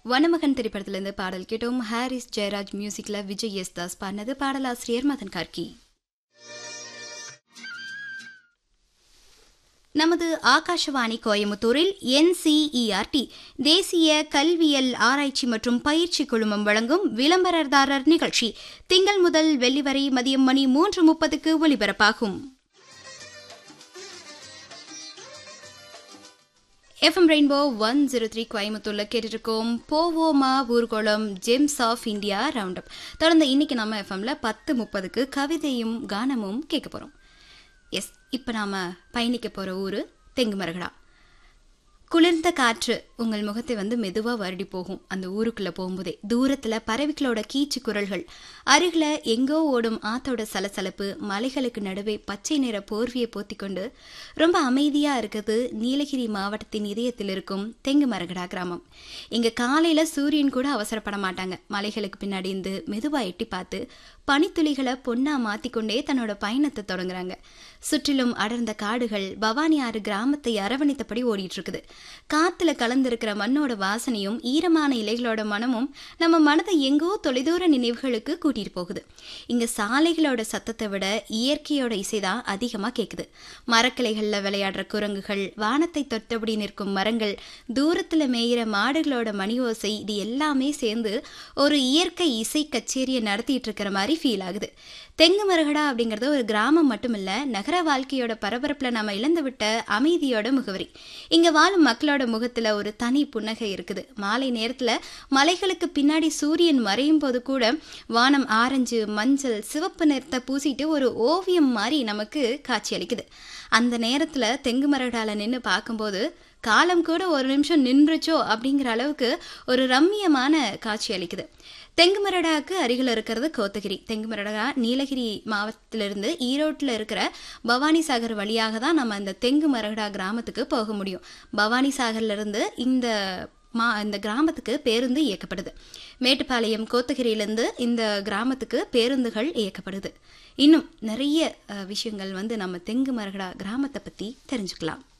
வனமகன் திரைப்படத்திலிருந்து பாடல் கேட்டோம் ஹாரிஸ் ஜெயராஜ் மியூசிக்ல விஜய் எஸ் தாஸ் பாடினது பாடலாசிரியர் மதன் கார்கி நமது ஆகாஷவாணி கோயமுத்தூரில் என்சிஇஆர்டி தேசிய கல்வியல் ஆராய்ச்சி மற்றும் பயிற்சி குழுமம் வழங்கும் விளம்பரதாரர் நிகழ்ச்சி திங்கள் முதல் வெள்ளி வரை மதியம் மணி மூன்று முப்பதுக்கு ஒலிபரப்பாகும் FM rainbow one zero three கோயம்புத்தூர்ல கேட்டுருக்கோம் போவோமா ஊர்கோளம் gems of India round up தொடர்ந்து இன்னைக்கு நம்ம எஃப்எம்ல பத்து முப்பதுக்கு கவிதையும் கானமும் கேட்க போறோம் எஸ் இப்போ நாம பயணிக்க போற ஊரு தெங்குமரகடா குளிர்ந்த காற்று உங்கள் முகத்தை வந்து மெதுவாக வருடி போகும் அந்த ஊருக்குள்ளே போகும்போதே தூரத்தில் பறவைகளோட கீச்சு குரல்கள் அருகில் எங்கோ ஓடும் ஆத்தோட சலசலப்பு மலைகளுக்கு நடுவே பச்சை நிற போர்வியை போத்திக்கொண்டு ரொம்ப அமைதியாக இருக்குது நீலகிரி மாவட்டத்தின் இதயத்தில் இருக்கும் தெங்கு மரகடா கிராமம் இங்கே காலையில் சூரியன் கூட அவசரப்பட மாட்டாங்க மலைகளுக்கு பின்னாடி இருந்து மெதுவாக எட்டி பார்த்து பனித்துளிகளை பொண்ணா மாத்திக்கொண்டே தன்னோட பயணத்தை தொடங்குறாங்க சுற்றிலும் அடர்ந்த காடுகள் பவானி ஆறு கிராமத்தை அரவணைத்தபடி ஓடிட்டு இருக்குது காத்துல கலந்திருக்கிற மண்ணோட வாசனையும் ஈரமான இலைகளோட மனமும் நம்ம மனதை எங்கோ தொலைதூர நினைவுகளுக்கு கூட்டிட்டு போகுது இங்க சாலைகளோட சத்தத்தை விட இயற்கையோட இசைதான் அதிகமா கேக்குது மரக்கிளைகள்ல விளையாடுற குரங்குகள் வானத்தை தொட்டபடி நிற்கும் மரங்கள் தூரத்துல மேயிற மாடுகளோட மணி ஓசை இது எல்லாமே சேர்ந்து ஒரு இயற்கை இசை கச்சேரியை நடத்திட்டு இருக்கிற மாதிரி ஃபீல் ஆகுது தெங்கு மரகடா அப்படிங்கிறது ஒரு கிராமம் மட்டும் இல்ல நகர வாழ்க்கையோட பரபரப்புல நம்ம இழந்து விட்ட அமைதியோட முகவரி இங்க வாழும் மக்களோட முகத்துல ஒரு தனி புன்னகை இருக்குது மாலை நேரத்துல மலைகளுக்கு பின்னாடி சூரியன் மறையும் போது கூட வானம் ஆரஞ்சு மஞ்சள் சிவப்பு நிறத்தை பூசிட்டு ஒரு ஓவியம் மாதிரி நமக்கு காட்சி அளிக்குது அந்த நேரத்துல தெங்கு மரகடால நின்று பார்க்கும்போது காலம் கூட ஒரு நிமிஷம் நின்றுச்சோ அப்படிங்கிற அளவுக்கு ஒரு ரம்மியமான காட்சி அளிக்குது தெங்குமரடாவுக்கு அருகில் இருக்கிறது கோத்தகிரி தெங்குமரடா நீலகிரி மாவட்டத்திலிருந்து ஈரோட்டில் இருக்கிற பவானி சாகர் வழியாக தான் நம்ம இந்த தெங்கு மரகடா கிராமத்துக்கு போக முடியும் பவானி சாகர்லேருந்து இந்த மா இந்த கிராமத்துக்கு பேருந்து இயக்கப்படுது மேட்டுப்பாளையம் கோத்தகிரியிலேருந்து இந்த கிராமத்துக்கு பேருந்துகள் இயக்கப்படுது இன்னும் நிறைய விஷயங்கள் வந்து நம்ம தெங்கு மரகடா கிராமத்தை பற்றி தெரிஞ்சுக்கலாம்